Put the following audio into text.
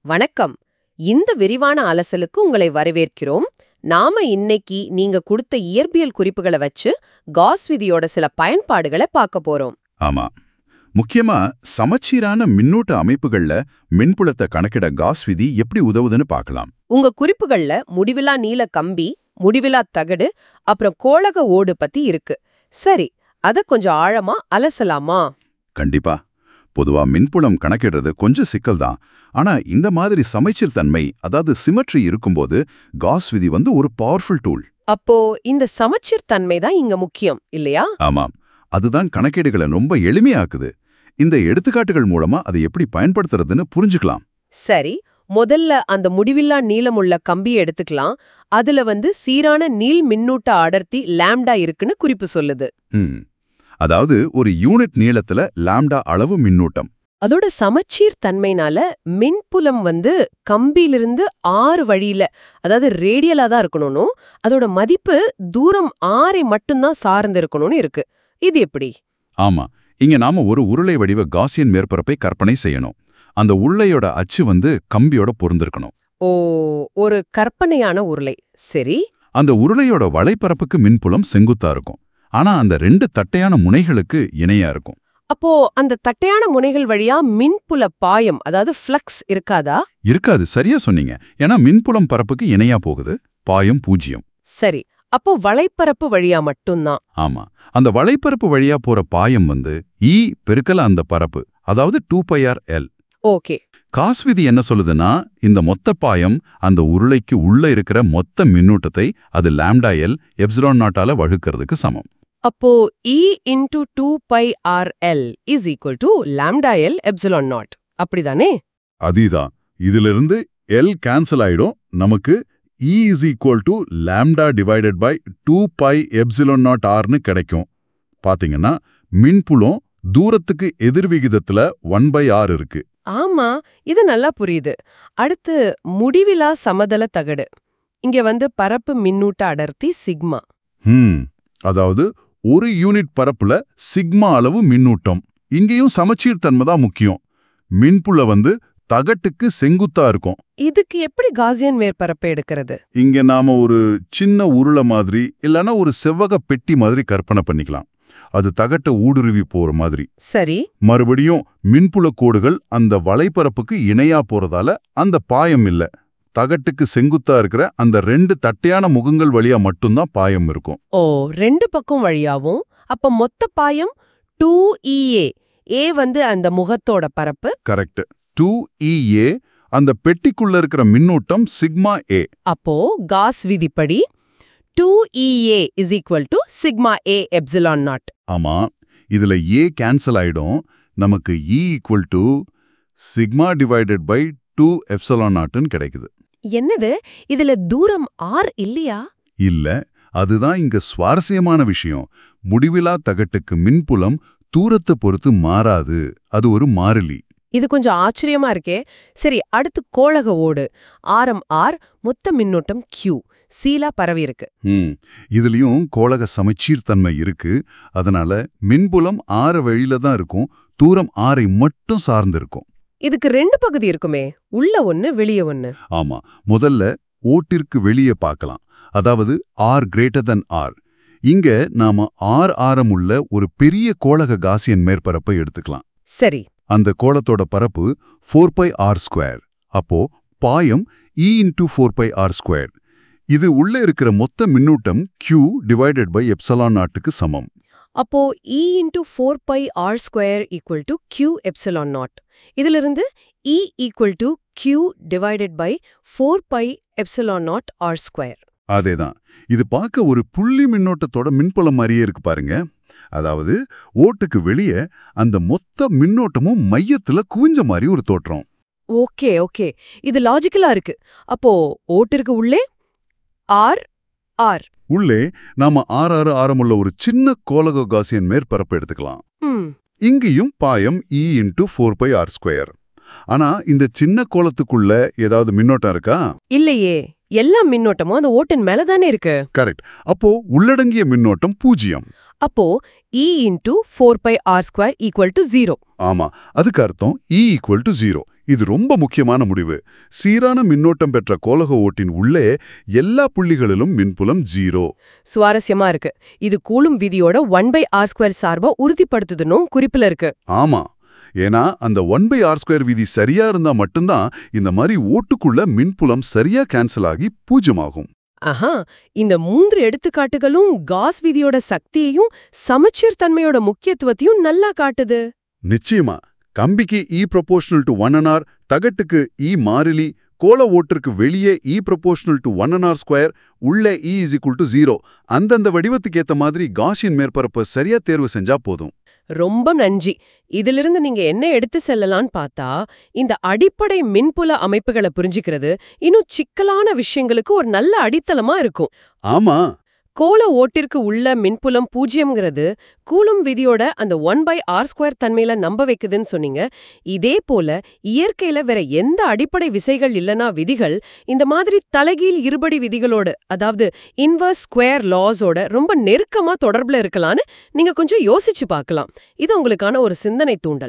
வணக்கம் இந்த விரிவான அலசலுக்கு உங்களை வரவேற்கிறோம் நாம இன்னைக்கு நீங்க கொடுத்த இயற்பியல் குறிப்புகளை வச்சு காஸ் விதியோட சில பயன்பாடுகளை பார்க்க போறோம் ஆமா முக்கியமா சமச்சீரான மின்னூட்ட அமைப்புகள்ல மின்புலத்தை கணக்கிட காஸ் விதி எப்படி உதவுதுன்னு பார்க்கலாம் உங்க குறிப்புகள்ல முடிவிலா நீல கம்பி முடிவிலா தகடு அப்புறம் கோளக ஓடு பத்தி இருக்கு சரி அத கொஞ்சம் ஆழமா அலசலாமா கண்டிப்பா பொதுவா மின்புலம் கணக்கிடுறது கொஞ்சம் சிக்கல் தான் ஆனா இந்த மாதிரி சமச்சீர் தன்மை அதாவது சிமெட்ரி இருக்கும்போது காஸ் விதி வந்து ஒரு பவர்ஃபுல் டூல் அப்போ இந்த சமச்சீர் தன்மை தான் இங்க முக்கியம் இல்லையா ஆமாம் அதுதான் கணக்கீடுகளை ரொம்ப எளிமையாக்குது இந்த எடுத்துக்காட்டுகள் மூலமா அதை எப்படி பயன்படுத்துறதுன்னு புரிஞ்சுக்கலாம் சரி முதல்ல அந்த முடிவில்லா நீளமுள்ள கம்பியை எடுத்துக்கலாம் அதுல வந்து சீரான நீள் மின்னூட்ட அடர்த்தி லாம்டா இருக்குன்னு குறிப்பு சொல்லுது ம் அதாவது ஒரு யூனிட் நீளத்துல லாம்டா அளவு மின்னூட்டம் அதோட சமச்சீர் தன்மைனால மின்புலம் வந்து கம்பியிலிருந்து ஆறு வழியில அதாவது ரேடியலா தான் இருக்கணும்னும் அதோட மதிப்பு தூரம் ஆறை மட்டும்தான் சார்ந்து இருக்கணும்னு இருக்கு இது எப்படி ஆமா இங்க நாம ஒரு உருளை வடிவ காசியன் மேற்பரப்பை கற்பனை செய்யணும் அந்த உருளையோட அச்சு வந்து கம்பியோட பொருந்திருக்கணும் ஓ ஒரு கற்பனையான உருளை சரி அந்த உருளையோட வலைப்பரப்புக்கு மின்புலம் செங்குத்தா இருக்கும் ஆனா அந்த ரெண்டு தட்டையான முனைகளுக்கு இணையா இருக்கும் அப்போ அந்த தட்டையான முனைகள் வழியா மின்புல பாயம் அதாவது ஃப்ளக்ஸ் இருக்காதா இருக்காது சரியா சொன்னீங்க ஏன்னா மின்புலம் பரப்புக்கு இணையா போகுது பாயம் பூஜ்யம் சரி அப்போ வலைப்பரப்பு வழியா மட்டும்தான் ஆமா அந்த வலைப்பரப்பு வழியா போற பாயம் வந்து இ பெருக்கல அந்த பரப்பு அதாவது two pi R L okay Gauss விதி என்ன சொல்லுதுன்னா இந்த மொத்த பாயம் அந்த உருளைக்கு உள்ள இருக்கிற மொத்த மின்னூட்டத்தை அது லாம்டா எல் எப்சிலான் நாட்டால வகுக்கிறதுக்கு சமம் அப்போ E into two pi R L is equal to lambda L epsilon naught அப்படிதானே அதேதான் இதிலிருந்து எல் கேன்சல் ஆயிடும் நமக்கு E is equal to lambda divided by two pi epsilon naught ஆர்னு கிடைக்கும் பாத்தீங்கன்னா மின்புலம் தூரத்துக்கு எதிர்விகிதத்துல ஒன் பை ஆர் இருக்கு ஆமா இது நல்லா புரியுது அடுத்து முடிவிலா சமதள தகடு இங்க வந்து பரப்பு மின்னூட்ட அடர்த்தி சிக்மா ஹம் அதாவது ஒரு யூனிட் பரப்புல சிக்மா அளவு மின்னூட்டம் இங்கேயும் சமச்சீர் தன்மை தான் முக்கியம் மின்புல வந்து தகட்டுக்கு செங்குத்தா இருக்கும் இதுக்கு எப்படி காசியன் மேற்பரப்பை எடுக்கிறது இங்க நாம ஒரு சின்ன உருளை மாதிரி இல்லனா ஒரு செவ்வக பெட்டி மாதிரி கற்பனை பண்ணிக்கலாம் அது தகட்ட ஊடுருவி போற மாதிரி சரி மறுபடியும் மின்புல கோடுகள் அந்த வலைப்பரப்புக்கு இணையா போறதால அந்த பாயம் இல்ல தகட்டுக்கு செங்குத்தா இருக்கிற அந்த ரெண்டு தட்டையான முகங்கள் வழியா மட்டும்தான் பாயம் இருக்கும் ஓ ரெண்டு பக்கம் வழியாவும் அப்ப மொத்த பாயம் டூ இஏ ஏ வந்து அந்த முகத்தோட பரப்பு கரெக்ட் டூ இஏ அந்த பெட்டிக்குள்ள இருக்கிற மின்னூட்டம் சிக்மா ஏ அப்போ காஸ் விதிப்படி two E A is equal to sigma A epsilon naught ஆமா இதுல ஏ கேன்சல் ஆயிடும் நமக்கு E equal to sigma divided by two epsilon நாட்டுன்னு கிடைக்குது என்னது இதுல தூரம் ஆர் இல்லையா இல்ல அதுதான் இங்க சுவாரஸ்யமான விஷயம் முடிவிலா தகட்டுக்கு மின்புலம் தூரத்தை பொறுத்து மாறாது அது ஒரு மாறிலி இது கொஞ்சம் ஆச்சரியமா இருக்கே சரி அடுத்து கோளக ஓடு ஆரம் ஆர் மொத்த மின்னோட்டம் கியூ சீலா பரவி இருக்கு ம் இதுலயும் கோளக சமச்சீர் தன்மை இருக்கு அதனால மின்புலம் ஆறு வழியில தான் இருக்கும் தூரம் ஆறை மட்டும் சார்ந்து இருக்கும் இதுக்கு ரெண்டு பகுதி இருக்குமே உள்ள ஒன்னு வெளிய ஒன்னு ஆமா முதல்ல ஓட்டிற்கு வெளியே பார்க்கலாம் அதாவது ஆர் கிரேட்டர் than ஆர் இங்க நாம ஆர் ஆரமுள்ள ஒரு பெரிய கோளக காசியன் மேற்பரப்பை எடுத்துக்கலாம் சரி அந்த கோளத்தோட பரப்பு ஃபோர் பை ஆர் ஸ்கொயர் அப்போ பாயம் E into four pi R square இது உள்ள இருக்கிற மொத்த மின்னூட்டம் Q டிவைடட் பை எப்சலான் நாட்டுக்கு சமம் அப்போ E into four pi R square equal to Q epsilon naught இதிலிருந்து E equal to Q divided by four pi epsilon naught R square அதேதான் இது பார்க்க ஒரு புள்ளி மின்னோட்டத்தோட மின்புலம் மாதிரியே இருக்கு பாருங்க அதாவது ஓட்டுக்கு வெளியே அந்த மொத்த மின்னோட்டமும் மையத்துல குவிஞ்ச மாதிரி ஒரு தோற்றம் ஓகே ஓகே இது லாஜிக்கலா இருக்கு அப்போ ஓட்டிற்கு உள்ளே ஆர் ஆர் உள்ளே நாம ஆறு ஆறு ஆரமுள்ள ஒரு சின்ன கோலக காசியன் மேற்பரப்பு எடுத்துக்கலாம் ம் இங்கேயும் பாயம் E into four pi R square ஆனா இந்த சின்ன கோலத்துக்குள்ள ஏதாவது மின்னோட்டம் இருக்கா இல்லையே எல்லா மின்னோட்டமும் அந்த ஓட்டின் மேல தானே இருக்கு கரெக்ட் அப்போ உள்ளடங்கிய மின்னோட்டம் பூஜ்ஜியம் அப்போ E into four pi R square equal to zero ஆமா அதுக்கு அர்த்தம் இ ஈக்குவல் டு ஜீரோ இது ரொம்ப முக்கியமான முடிவு சீரான மின்னோட்டம் பெற்ற கோலக ஓட்டின் உள்ளே எல்லா புள்ளிகளிலும் மின்புலம் ஜீரோ சுவாரஸ்யமா இருக்கு இது கூலும் விதியோட ஒன் பை ஆர் ஸ்கொயர் சார்பா உறுதிப்படுத்துதுன்னும் குறிப்புல இருக்கு ஆமா ஏன்னா அந்த ஒன் பை ஆர் ஸ்கொயர் விதி சரியா இருந்தா மட்டும்தான் இந்த மாதிரி ஓட்டுக்குள்ள மின்புலம் சரியா கேன்சல் ஆகி பூஜ்யமாகும் ஆஹா இந்த மூன்று எடுத்துக்காட்டுகளும் காஸ் விதியோட சக்தியையும் சமச்சீர் தன்மையோட முக்கியத்துவத்தையும் நல்லா காட்டுது நிச்சயமா கம்பிக்கு E proportional to one R தகட்டுக்கு இ மாறிலி கோல ஓட்டிற்கு வெளியே E proportional to one R square உள்ளே E is equal to zero அந்தந்த வடிவத்துக்கு ஏத்த மாதிரி காஷியன் மேற்பரப்பை சரியா தேர்வு செஞ்சா போதும் ரொம்ப நன்றி இதிலிருந்து நீங்க என்ன எடுத்து செல்லலாம்னு பார்த்தா இந்த அடிப்படை மின்புல அமைப்புகளை புரிஞ்சுக்கிறது இன்னும் சிக்கலான விஷயங்களுக்கு ஒரு நல்ல அடித்தளமா இருக்கும் ஆமா கோள ஓட்டிற்கு உள்ள மின்புலம் பூஜ்யம்ங்கிறது கூலும் விதியோட அந்த ஒன் பை ஆர் ஸ்கொயர் தன்மையில நம்ப வைக்குதுன்னு சொன்னீங்க இதே போல இயற்கையில வேற எந்த அடிப்படை விசைகள் இல்லனா விதிகள் இந்த மாதிரி தலைகீழ் இருபடி விதிகளோட அதாவது இன்வர்ஸ் ஸ்கொயர் லாஸோட ரொம்ப நெருக்கமா தொடர்புல இருக்கலான்னு நீங்க கொஞ்சம் யோசிச்சு பார்க்கலாம் இது உங்களுக்கான ஒரு சிந்தனை தூண்டல்